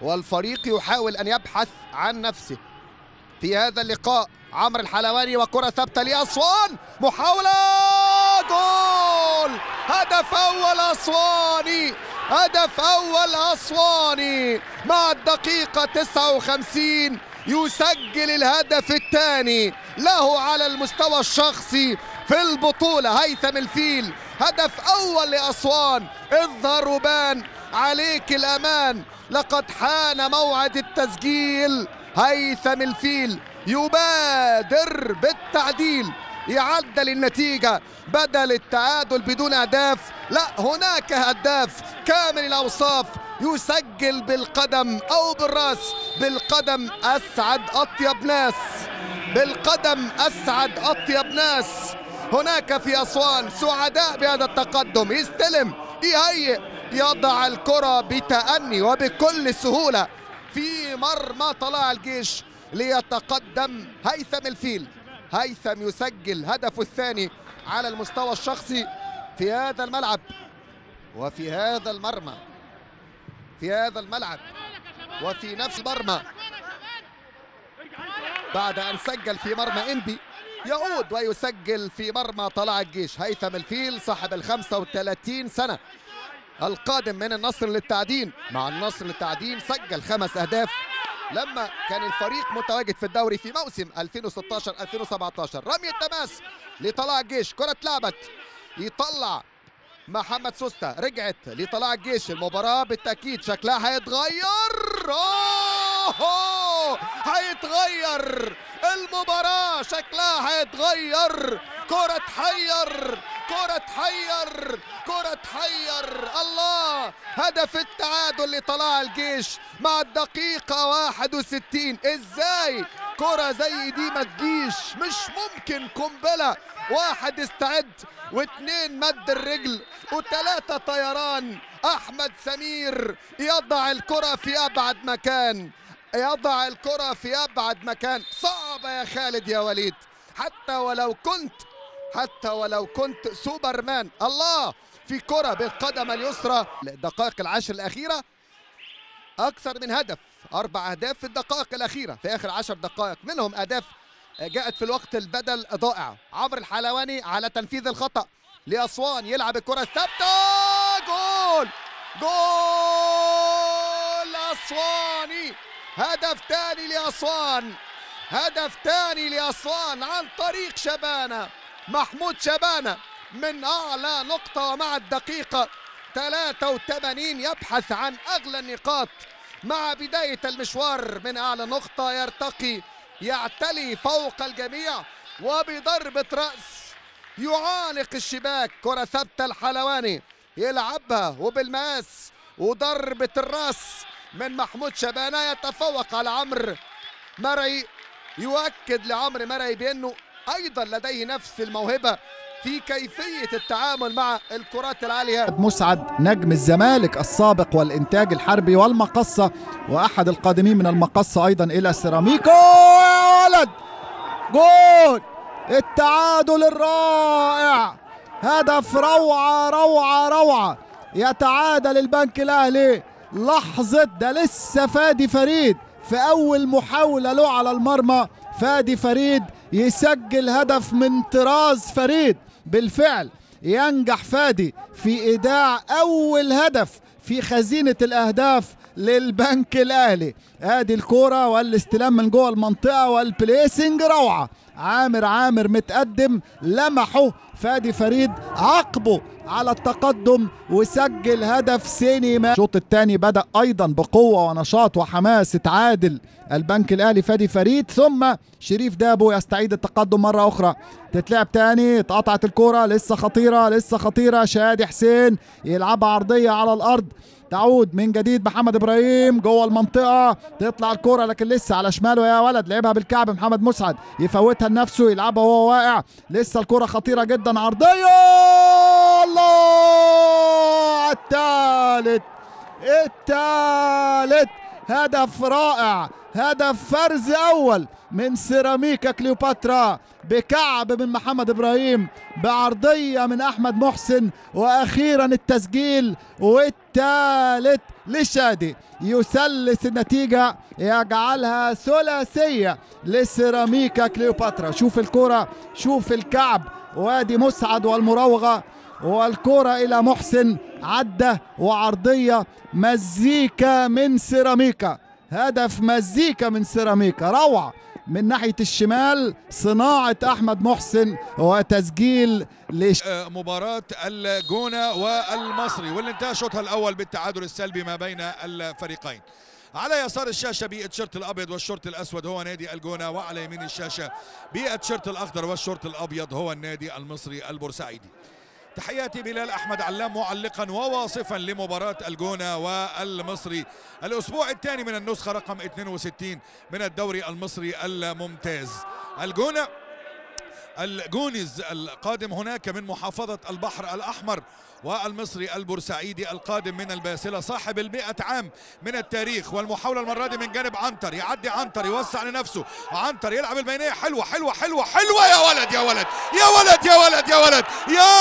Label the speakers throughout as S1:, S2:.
S1: والفريق يحاول ان يبحث عن نفسه في هذا اللقاء عمرو الحلواني وكره ثابته لاسوان محاوله جول هدف اول اسواني هدف اول اسواني مع الدقيقه 59 يسجل الهدف الثاني له على المستوى الشخصي في البطوله هيثم الفيل هدف اول لاسوان اظهر وبان عليك الامان لقد حان موعد التسجيل هيثم الفيل يبادر بالتعديل يعدل النتيجة بدل التعادل بدون أهداف لا هناك هداف كامل الأوصاف يسجل بالقدم أو بالرأس بالقدم أسعد أطيب ناس بالقدم أسعد أطيب ناس هناك في أسوان سعداء بهذا التقدم يستلم يهيئ يضع الكرة بتأني وبكل سهولة في مرمى طلائع الجيش ليتقدم هيثم الفيل هيثم يسجل هدفه الثاني على المستوى الشخصي في هذا الملعب وفي هذا المرمى في هذا الملعب وفي نفس المرمى بعد ان سجل في مرمى انبي يعود ويسجل في مرمى طلائع الجيش هيثم الفيل صاحب ال 35 سنه القادم من النصر للتعدين مع النصر للتعدين سجل خمس اهداف لما كان الفريق متواجد في الدوري في موسم 2016 2017 رمي التماس لطلائع الجيش كرة اتلعبت يطلع محمد سوستا رجعت لطلائع الجيش المباراة بالتأكيد شكلها هيتغير أوه! هيتغير المباراة شكلها هيتغير كرة تحير كرة تحير كرة تحير الله هدف التعادل لطلائع الجيش مع الدقيقة 61 ازاي كرة زي دي ما تجيش مش ممكن قنبلة واحد استعد واثنين مد الرجل وثلاثة طيران احمد سمير يضع الكرة في ابعد مكان يضع الكرة في ابعد مكان صعبة يا خالد يا وليد حتى ولو كنت حتى ولو كنت سوبرمان الله في كرة بالقدم اليسرى الدقائق العشر الأخيرة أكثر من هدف أربع أهداف في الدقائق الأخيرة في آخر عشر دقائق منهم أهداف جاءت في الوقت البدل ضائع عمرو الحلواني على تنفيذ الخطأ لأسوان يلعب الكرة الثابتة جول جول أسواني هدف ثاني لأسوان هدف ثاني لأسوان عن طريق شبانة محمود شبانة من أعلى نقطة ومع الدقيقة 83 يبحث عن أغلى النقاط مع بداية المشوار من أعلى نقطة يرتقي يعتلي فوق الجميع وبضربة رأس يعانق الشباك كرة ثابتة الحلواني يلعبها وبالماس وضربة الراس من محمود شبانة يتفوق على عمرو مرعي يؤكد لعمرو مرعي بأنه أيضا لديه نفس الموهبة في كيفية التعامل مع الكرات العالية
S2: مسعد نجم الزمالك السابق والإنتاج الحربي والمقصة وأحد القادمين من المقصة أيضا إلى سيراميكا يا ولد جول التعادل الرائع هدف روعة روعة روعة يتعادل البنك الأهلي لحظة ده لسه فادي فريد في أول محاولة له على المرمى فادي فريد يسجل هدف من طراز فريد بالفعل ينجح فادي في ايداع اول هدف في خزينه الاهداف للبنك الاهلي ادي الكوره والاستلام من جوه المنطقه والبليسنج روعه عامر عامر متقدم لمحه فادي فريد عقبه على التقدم وسجل هدف سينما الشوط الثاني بدا ايضا بقوه ونشاط وحماس تعادل البنك الاهلي فادي فريد ثم شريف دابو يستعيد التقدم مره اخرى تتلعب تاني اتقطعت الكره لسه خطيره لسه خطيره شادي حسين يلعبها عرضيه على الارض تعود من جديد محمد ابراهيم جوه المنطقه تطلع الكره لكن لسه على شماله يا ولد لعبها بالكعب محمد مسعد يفوتها لنفسه يلعبها وهو واقع لسه الكره خطيره جدا عرضيه الله الثالث الثالث هدف رائع هدف فرز اول من سيراميكا كليوباترا بكعب من محمد ابراهيم بعرضيه من احمد محسن واخيرا التسجيل والثالث للشادي يثلث النتيجه يجعلها ثلاثيه لسيراميكا كليوباترا شوف الكره شوف الكعب وادي مسعد والمراوغه والكرة إلى محسن عدة وعرضية مزيكا من سيراميكا هدف مزيكا من سيراميكا روعة من ناحية الشمال صناعة أحمد محسن وتسجيل لش...
S3: آه، مباراة الجونة والمصري واللي انتهى شوطها الأول بالتعادل السلبي ما بين الفريقين على يسار الشاشة بالتيشيرت الأبيض والشورت الأسود هو نادي الجونة وعلى يمين الشاشة بالتيشيرت الأخضر والشورت الأبيض هو النادي المصري البورسعيدي تحياتي بلال احمد علام معلقا وواصفا لمباراه الجونه والمصري الاسبوع الثاني من النسخه رقم 62 من الدوري المصري الممتاز الجونه الجونز القادم هناك من محافظة البحر الأحمر والمصري البورسعيدي القادم من الباسلة صاحب المئة عام من التاريخ والمحاولة المرة دي من جانب عنتر يعدي عنتر يوسع لنفسه عنتر يلعب البينية حلوة حلوة حلوة حلوة يا ولد يا ولد يا ولد يا ولد يا ولد يا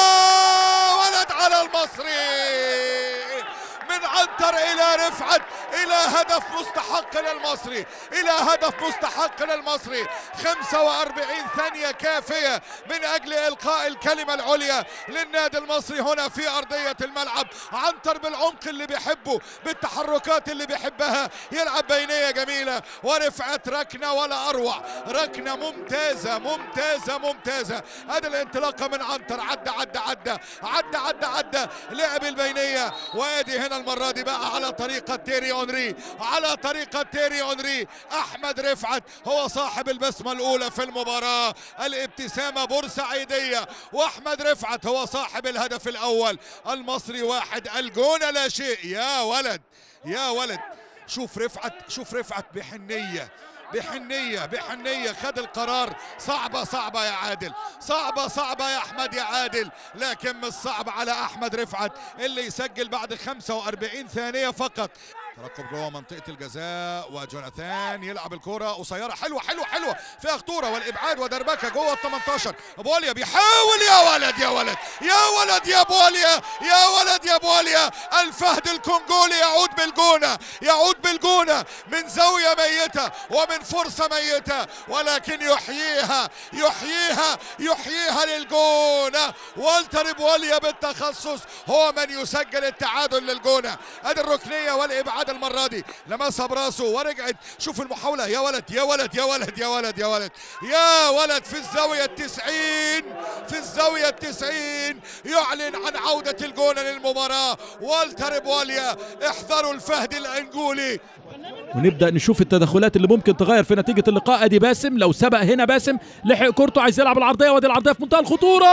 S3: ولد على المصري من عنتر الى رفعت الى هدف مستحق للمصري الى هدف مستحق للمصري 45 ثانية كافية من اجل القاء الكلمة العليا للنادي المصري هنا في ارضية الملعب عنتر بالعمق اللي بيحبه بالتحركات اللي بيحبها يلعب بينية جميلة ورفعت ركنة ولا اروع ركنة ممتازة ممتازة ممتازة ادي الانطلاقة من عنتر عدى عدى عدى عدى عدى عدى لعب البينية وادي هنا المرة دي بقى على طريقة تيري اونري على طريقة تيري اونري احمد رفعت هو صاحب البسمة الاولى في المباراة الابتسامة بورسعيدية واحمد رفعت هو صاحب الهدف الاول المصري واحد الجونة لا شيء يا ولد يا ولد شوف رفعت شوف رفعت بحنية بحنية بحنية خد القرار صعبة صعبة يا عادل صعبة صعبة يا أحمد يا عادل لكن مش صعب على أحمد رفعت اللي يسجل بعد 45 ثانية فقط ترقب جوه منطقة الجزاء وجوناثان يلعب الكرة قصيرة حلوة حلوة حلوة فيها خطورة والإبعاد ودربكة جوه ال 18 بوليا بيحاول يا ولد يا ولد يا ولد يا بوليا يا ولد يا بوليا الفهد الكونغولي يعود بالجونة يعود بالجونة من زاوية ميتة ومن فرصة ميتة ولكن يحييها يحييها يحييها للجونة والتر بوليا بالتخصص هو من يسجل التعادل للجونة ادي الركنية والإبعاد المرة دي لمسها براسه ورجعت شوف المحاولة يا ولد يا ولد يا ولد يا ولد يا ولد يا ولد في الزاوية التسعين في الزاوية التسعين يعلن عن عودة الجونة للمباراة والتر بوليا احذروا الفهد الأنجولي
S4: ونبدا نشوف التدخلات اللي ممكن تغير في نتيجه اللقاء ادي باسم لو سبق هنا باسم لحق كورته عايز يلعب العرضيه وادي العرضيه في منتهى الخطوره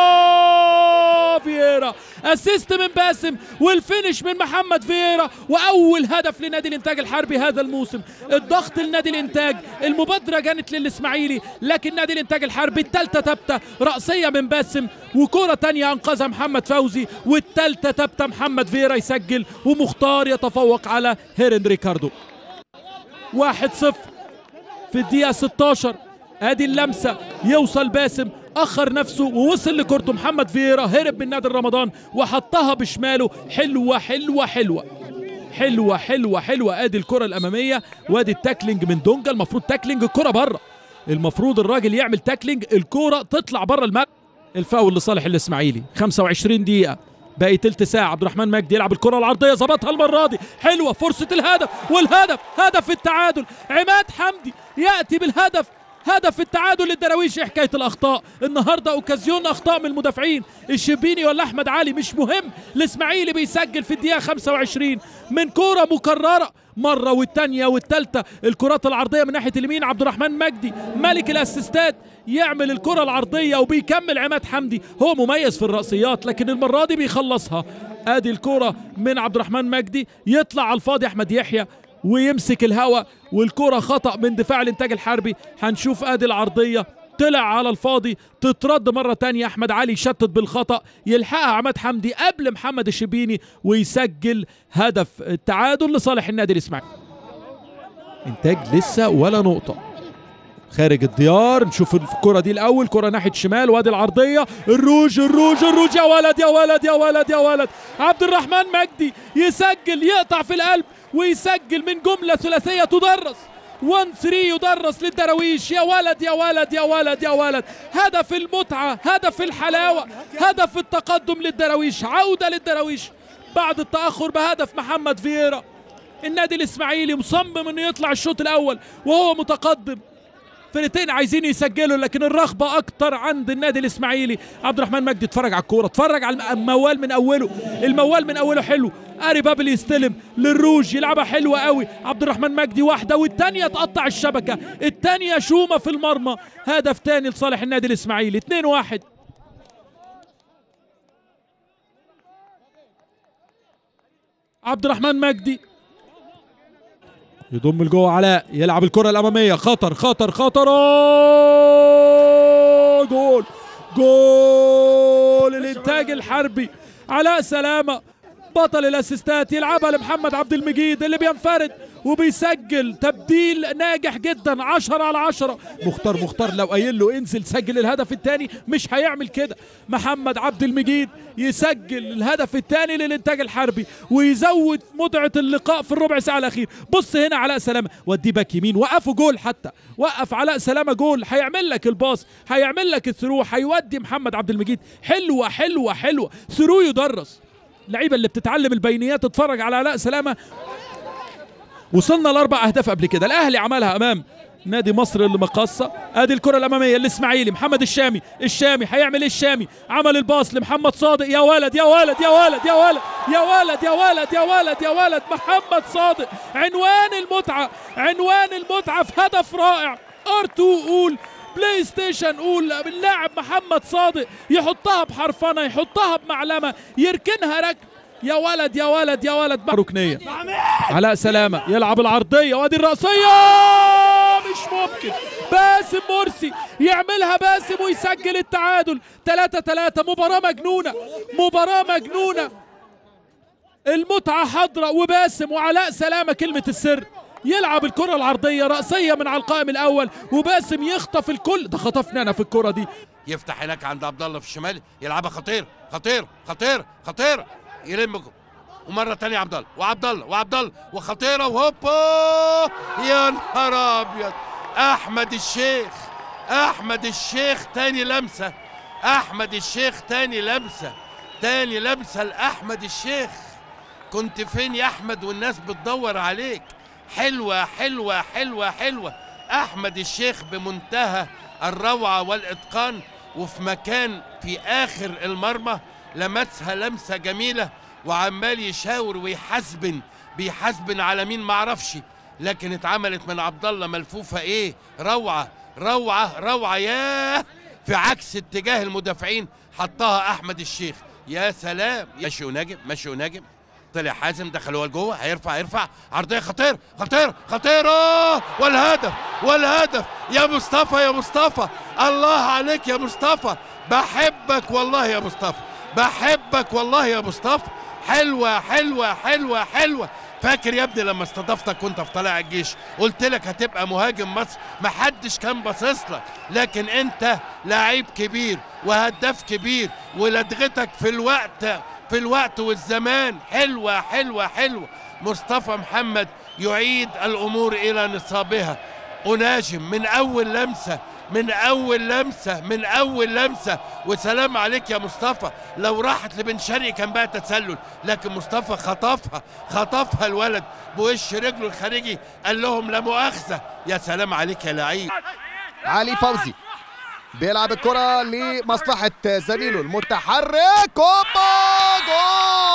S4: فييرا اسيست من باسم والفينش من محمد فييرا واول هدف لنادي الانتاج الحربي هذا الموسم الضغط لنادي الانتاج المبادره كانت للاسماعيلي لكن نادي الانتاج الحربي الثالثه ثابته راسيه من باسم وكره تانية انقذها محمد فوزي والثالثه ثابته محمد فييرا يسجل ومختار يتفوق على هيرن ريكاردو واحد صفر في الدقيقة 16 ادي اللمسة يوصل باسم اخر نفسه ووصل لكورته محمد فييرا هرب من نادي رمضان وحطها بشماله حلوة حلوة حلوة حلوة حلوة حلوة ادي الكرة الامامية وادي التاكلينج من دونجا المفروض تاكلينج الكرة بره المفروض الراجل يعمل تاكلينج الكرة تطلع بره الملعب الفاول لصالح الاسماعيلي 25 دقيقة باقي تلت ساعة عبد الرحمن مجدي يلعب الكرة العرضية ظبطها المرة دي حلوة فرصة الهدف والهدف هدف التعادل عماد حمدي يأتي بالهدف هدف التعادل للدراويش إيه حكايه الاخطاء النهارده اوكازيون اخطاء من المدافعين الشربيني ولا احمد علي مش مهم الاسماعيلي بيسجل في الدقيقه 25 من كوره مكرره مره والثانيه والثالثه الكرات العرضيه من ناحيه اليمين عبد الرحمن مجدي ملك الاسيستات يعمل الكره العرضيه وبيكمل عماد حمدي هو مميز في الرأسيات لكن المره دي بيخلصها ادي الكره من عبد الرحمن مجدي يطلع على الفاضي احمد يحيى ويمسك الهوا والكرة خطأ من دفاع الانتاج الحربي هنشوف ادي العرضية طلع على الفاضي تترد مرة تانية أحمد علي يشتت بالخطأ يلحقها عماد حمدي قبل محمد الشبيني ويسجل هدف التعادل لصالح النادي الإسماعيلي انتاج لسه ولا نقطه خارج الديار نشوف الكرة دي الأول كرة ناحية شمال وادي العرضية الروج الروج الروج يا ولد يا ولد يا ولد يا ولد عبد الرحمن مجدي يسجل يقطع في القلب ويسجل من جملة ثلاثية تدرس 1 3 يدرس للدراويش يا ولد يا ولد يا ولد يا ولد هدف المتعة هدف الحلاوة هدف التقدم للدراويش عودة للدراويش بعد التأخر بهدف محمد فييرا النادي الإسماعيلي مصمم انه يطلع الشوط الأول وهو متقدم فرقتين عايزين يسجلوا لكن الرغبه اكتر عند النادي الاسماعيلي عبد الرحمن مجدي اتفرج على الكوره اتفرج على الموال من اوله الموال من اوله حلو اري بابل يستلم للروج يلعبها حلوه قوي عبد الرحمن مجدي واحده والثانيه تقطع الشبكه الثانيه شومه في المرمى هدف ثاني لصالح النادي الاسماعيلي 2 1 عبد الرحمن مجدي يضم لجوه علاء يلعب الكرة الأمامية خطر خطر خطر آه، جول جول الإنتاج الحربي علاء سلامة بطل الأسيستات يلعبها لمحمد عبد المجيد اللي بينفرد وبيسجل تبديل ناجح جدا 10 على 10 مختار مختار لو قايل له انزل سجل الهدف الثاني مش هيعمل كده محمد عبد المجيد يسجل الهدف الثاني للانتاج الحربي ويزود متعه اللقاء في الربع ساعه الاخير بص هنا علاء سلامه وديه باك يمين وقفه جول حتى وقف علاء سلامه جول هيعمل لك الباص هيعمل لك الثرو هيودي محمد عبد المجيد حلوه حلوه حلوه ثرو يدرس اللعيبه اللي بتتعلم البينيات تتفرج على علاء سلامه وصلنا لاربع اهداف قبل كده الاهلي عملها امام نادي مصر المقاصة ادي الكرة الامامية الاسماعيلي محمد الشامي الشامي هيعمل ايه الشامي عمل الباص لمحمد صادق يا ولد يا ولد يا ولد يا ولد يا ولد يا ولد يا ولد يا ولد محمد صادق عنوان المتعة عنوان المتعة في هدف رائع ار2 قول بلاي ستيشن قول اللاعب محمد صادق يحطها بحرفنة يحطها بمعلمة يركنها ركن يا ولد يا ولد يا ولد ركنية علاء سلامة يلعب العرضية وادي الرأسية مش ممكن باسم مرسي يعملها باسم ويسجل التعادل 3 3 مباراة مجنونة مباراة مجنونة المتعة حاضرة وباسم وعلاء سلامة كلمة السر يلعب الكرة العرضية رأسية من على القائم الأول وباسم يخطف الكل ده خطفني أنا في الكرة دي
S5: يفتح هناك عند عبد الله في الشمال يلعبها خطير خطير خطير خطير يلم جو- ومره تانية عبد الله وعبد الله وعبد الله وخطيره وهوبا يا نهار ابيض احمد الشيخ احمد الشيخ تاني لمسه احمد الشيخ تاني لمسه تاني لمسه لاحمد الشيخ كنت فين يا احمد والناس بتدور عليك حلوه حلوه حلوه حلوه احمد الشيخ بمنتهى الروعه والاتقان وفي مكان في اخر المرمى لمسها لمسه جميله وعمال يشاور ويحاسبن بيحاسبن على مين معرفش لكن اتعملت من عبد الله ملفوفه ايه روعه روعه روعه ياه في عكس اتجاه المدافعين حطها احمد الشيخ يا سلام ماشي وناجم ماشي وناجم طلع حازم دخل هو لجوه هيرفع هيرفع عرضيه خطير خطير خطيره والهدف والهدف يا مصطفى يا مصطفى الله عليك يا مصطفى بحبك والله يا مصطفى بحبك والله يا مصطفى حلوه حلوه حلوه حلوه فاكر يا ابني لما استضفتك وانت في طلائع الجيش قلت لك هتبقى مهاجم مصر محدش كان باصص لك لكن انت لعيب كبير وهداف كبير ولدغتك في الوقت في الوقت والزمان حلوه حلوه حلوه مصطفى محمد يعيد الامور الى نصابها اناجم من اول لمسه من اول لمسه من اول لمسه وسلام عليك يا مصطفى لو راحت لبن شرقي كان بقى تسلل لكن مصطفى خطفها خطفها الولد بوش رجله الخارجي قال لهم لا مؤاخذه يا سلام عليك يا لعيب
S1: علي فوزي بيلعب الكرة لمصلحة زميله المتحرك اوبا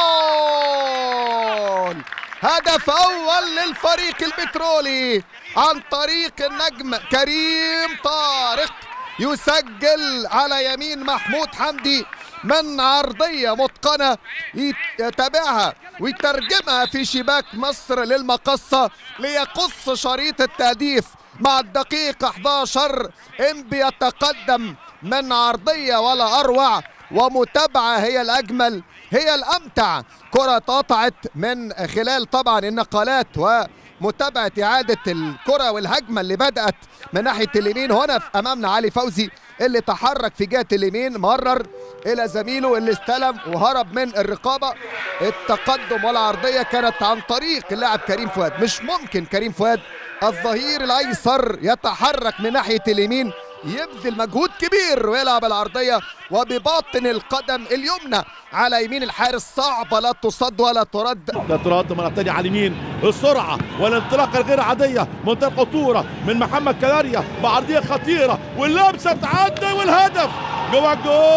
S1: جول هدف أول للفريق البترولي عن طريق النجم كريم طارق يسجل على يمين محمود حمدي من عرضية متقنة يتابعها ويترجمها في شباك مصر للمقصة ليقص شريط التهديف مع الدقيقة 11 انبي يتقدم من عرضية ولا أروع ومتابعة هي الأجمل هي الأمتع كرة اتقطعت من خلال طبعا النقلات و متابعه اعاده الكره والهجمه اللي بدات من ناحيه اليمين هنا في امامنا علي فوزي اللي تحرك في جهه اليمين مرر الى زميله اللي استلم وهرب من الرقابه التقدم والعرضيه كانت عن طريق اللاعب كريم فؤاد مش ممكن كريم فؤاد الظهير الايسر يتحرك من ناحيه اليمين يبذل مجهود كبير ويلعب العرضيه وبباطن القدم اليمنى على يمين الحارس صعبه لا تصد ولا ترد
S6: ده ترد مرة تانية على اليمين السرعة والانطلاقة الغير عادية منتهى الخطورة من محمد كلاريا بعرضية خطيرة واللمسة تعدي والهدف جوه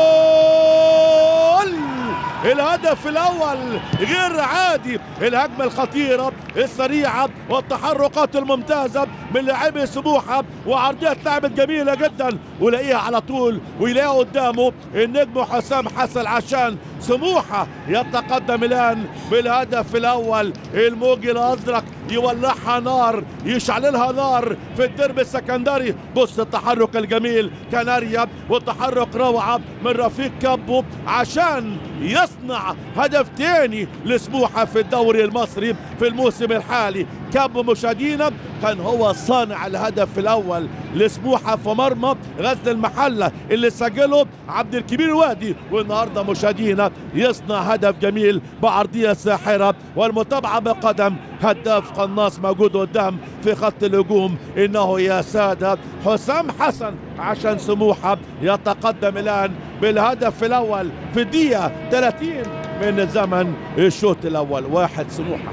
S6: الجول الهدف الأول غير عادي الهجمة الخطيرة السريعة والتحركات الممتازة من لاعبي سموحة وعرضية لعبت جميلة جدا ولاقيها على طول ويلاقيها قدامه النجم حسام حسن عشان سموحة يتقدم الآن بالهدف الأول الموج الأزرق يولعها نار يشعللها نار في الدرب السكندري بص التحرك الجميل كناريا وتحرك روعة من رفيق كابو عشان يصنع هدف تاني لسموحة في الدوري المصري في الموسم الحالي كابو مشاهدينا كان هو صانع الهدف الأول لسموحة في مرمى غزل المحلة اللي سجله عبد الكبير وادي والنهاردة مشاهدينا يصنع هدف جميل بعرضية ساحرة والمتابعة بقدم هداف قناص موجود قدام في خط الهجوم إنه يا سادة حسام حسن عشان سموحة يتقدم الآن بالهدف الأول في الدقيقة 30 من زمن الشوط الأول واحد سموحة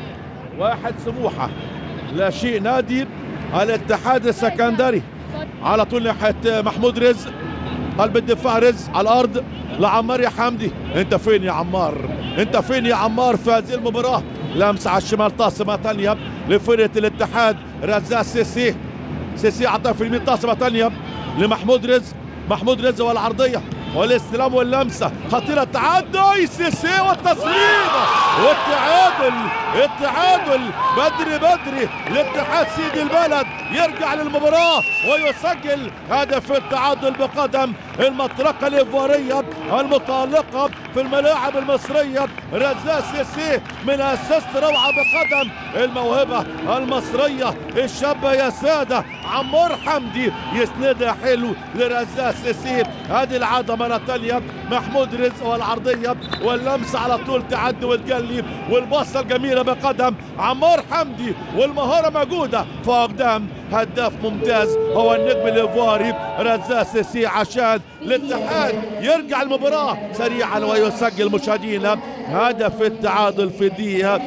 S6: واحد سموحة لا شيء نادي الاتحاد السكندري على طول ناحية محمود رزق قلب الدفاع رزق على الأرض لعمار يا حمدي انت فين يا عمار انت فين يا عمار في هذه المباراة لمسة على الشمال طاسمة تانية لفرقة الاتحاد رزاق سيسي سيسي عطى في اليمين طاسمة تانية لمحمود رزق محمود رزق والعرضية والاستلام واللمسة خطيرة التعدي سيسي والتصويبة والتعادل التعادل بدري بدري الاتحاد سيد البلد يرجع للمباراة ويسجل هدف التعادل بقدم المطرقة الإيفوارية المتألقة في الملاعب المصرية رزاق سيسي من أساس روعة بقدم الموهبة المصرية الشابة يا سادة عمار حمدي يسندها حلو لرزاق سيسي هذه العادة مرة تانية محمود رزق والعرضية واللمسة على طول تعدي وتجلي والباصة الجميلة بقدم عمار حمدي والمهارة موجودة فقدام هداف ممتاز هو النجم الايفواري رزاق سيسي عشان الاتحاد يرجع المباراة سريعا ويسجل مشاهدينا هدف التعادل في الدقيقة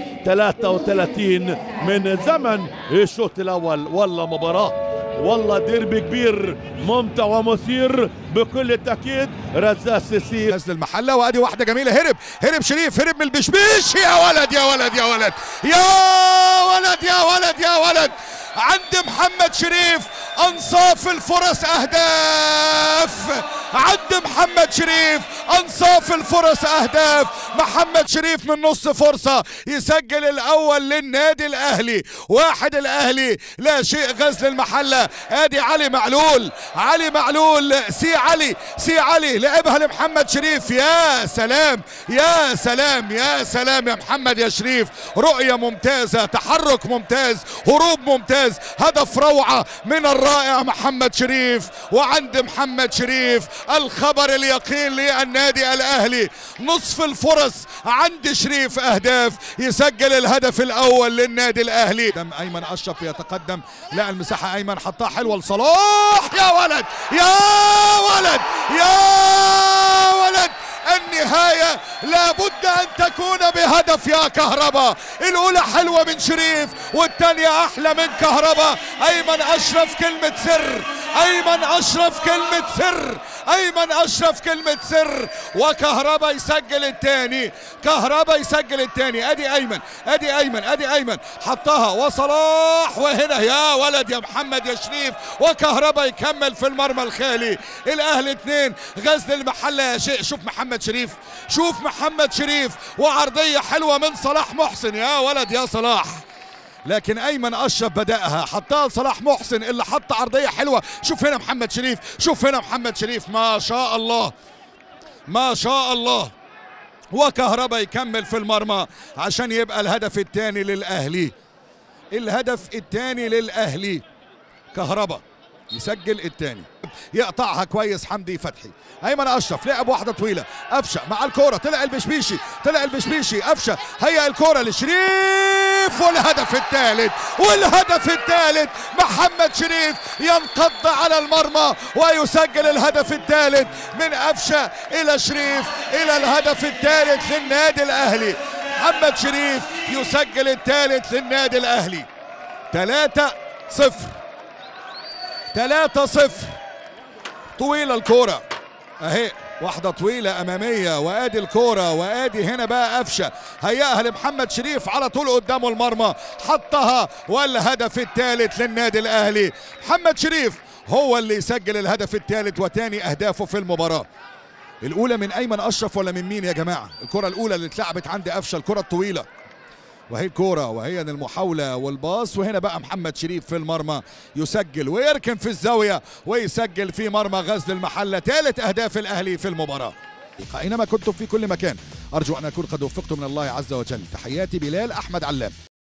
S6: 33 من زمن الشوط الأول والله مباراة والله ديربي كبير ممتع ومثير بكل التأكيد رزاق سيسي
S3: نزل المحلة وادي واحدة جميلة هرب هرب شريف هرب من البشبيش يا ولد يا ولد يا ولد يا ولد يا ولد يا ولد عند محمد شريف انصاف الفرص اهداف عند محمد شريف انصاف الفرص اهداف محمد شريف من نص فرصة يسجل الاول للنادي الاهلي واحد الاهلي لا شيء غزل المحلة ادي علي معلول علي معلول سي علي سي علي لعبها لمحمد شريف يا سلام يا سلام يا سلام يا محمد يا شريف رؤية ممتازة تحرك ممتاز هروب ممتاز هدف روعة من الرائع محمد شريف وعند محمد شريف الخبر اليقين للنادي الاهلي نصف الفرص عند شريف اهداف يسجل الهدف الاول للنادي الاهلي دم ايمن اشرف يتقدم لا المساحه ايمن حطها حلوه لصلاح يا ولد يا ولد يا ولد النهاية لابد أن تكون بهدف يا كهربا الأولى حلوة من شريف والثانية أحلى من كهربا أيمن أشرف كلمة سر أيمن أشرف كلمة سر أيمن أشرف كلمة سر وكهربا يسجل الثاني كهربا يسجل الثاني أدي أيمن أدي أيمن أدي أيمن حطها وصلاح وهنا يا ولد يا محمد يا شريف وكهربا يكمل في المرمى الخالي الأهلي اثنين غزل المحلة يا شيء شوف محمد شريف شوف محمد شريف وعرضية حلوة من صلاح محسن يا ولد يا صلاح لكن ايمن اشرف بداها حطها لصلاح محسن اللي حط عرضيه حلوه شوف هنا محمد شريف شوف هنا محمد شريف ما شاء الله ما شاء الله وكهربا يكمل في المرمى عشان يبقى الهدف الثاني للاهلي الهدف الثاني للاهلي كهربا يسجل الثاني يقطعها كويس حمدي فتحي ايمن اشرف لعب واحده طويله قفشه مع الكوره طلع البشبيشي طلع البشبيشي قفشه هيا الكوره لشريف والهدف الثالث والهدف الثالث محمد شريف ينقض على المرمى ويسجل الهدف الثالث من قفشه الى شريف الى الهدف الثالث للنادي الاهلي محمد شريف يسجل الثالث للنادي الاهلي 3 0 3 0 طويلة الكورة اهي واحدة طويلة أمامية وآدي الكورة وآدي هنا بقى قفشة هياها لمحمد شريف على طول قدامه المرمى حطها والهدف الثالث للنادي الأهلي محمد شريف هو اللي يسجل الهدف الثالث وتاني أهدافه في المباراة الأولى من أيمن أشرف ولا من مين يا جماعة الكرة الأولى اللي اتلعبت عند قفشة الكرة الطويلة وهي الكورة وهي المحاولة والباص وهنا بقى محمد شريف في المرمى يسجل ويركن في الزاوية ويسجل في مرمى غزل المحلة ثالث أهداف الأهلي في المباراة أينما كنتم في كل مكان أرجو أن أكون قد وفقت من الله عز وجل تحياتي بلال أحمد علام